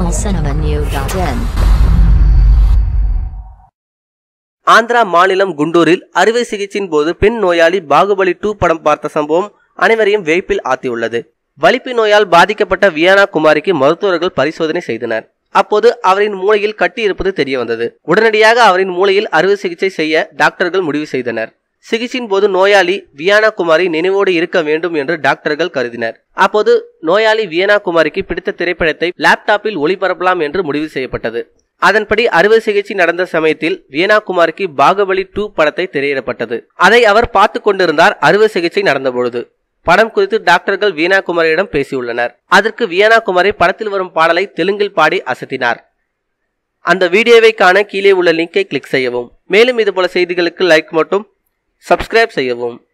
tamilcinemanew.in Andhra மாநிலம் குண்டூரில் அறுவை சிகிச்சையின் போது பெண் நோயாளி பாகுபலி டூ படம் பார்த்த சம்பவம் அனைவரையும் வியப்பில் ஆத்தியுள்ளது வலிப்பு நோயால் பாதிக்கப்பட்ட வியானா குமாரிக்கு மருத்துவர்கள் பரிசோதனை செய்தனர் அப்போது அவரின் மூளையில் கட்டி இருப்பது தெரிய வந்தது உடனடியாக அவரின் மூளையில் அறுவை சிகிச்சை செய்ய டாக்டர்கள் முடிவு செய்தனர் சிகிச்சையின் போது நோயாளி வியானா குமாரி நினைவோடு இருக்க வேண்டும் என்று டாக்டர்கள் கருதினர் அப்போது நோயாளி வியனா குமாரிக்கு பிடித்த திரைப்படத்தை லேப்டாப்பில் ஒளிபரப்பலாம் என்று முடிவு செய்யப்பட்டது அதன்படி அறுவை சிகிச்சை நடந்த சமயத்தில் வியனா குமாரிக்கு பாகுபலி டூ படத்தை திரையிடப்பட்டது அதை அவர் பார்த்து கொண்டிருந்தார் அறுவை சிகிச்சை நடந்தபொழுது படம் குறித்து டாக்டர்கள் வீணா குமாரியிடம் பேசியுள்ளனர் அதற்கு வியனா குமாரி படத்தில் வரும் பாடலை தெலுங்கில் பாடி அசத்தினார் அந்த வீடியோவை காண கீழே உள்ள லிங்கை கிளிக் செய்யவும் மேலும் இதுபோல செய்திகளுக்கு லைக் மட்டும் சப்ஸ்கிரைப் செய்யவும்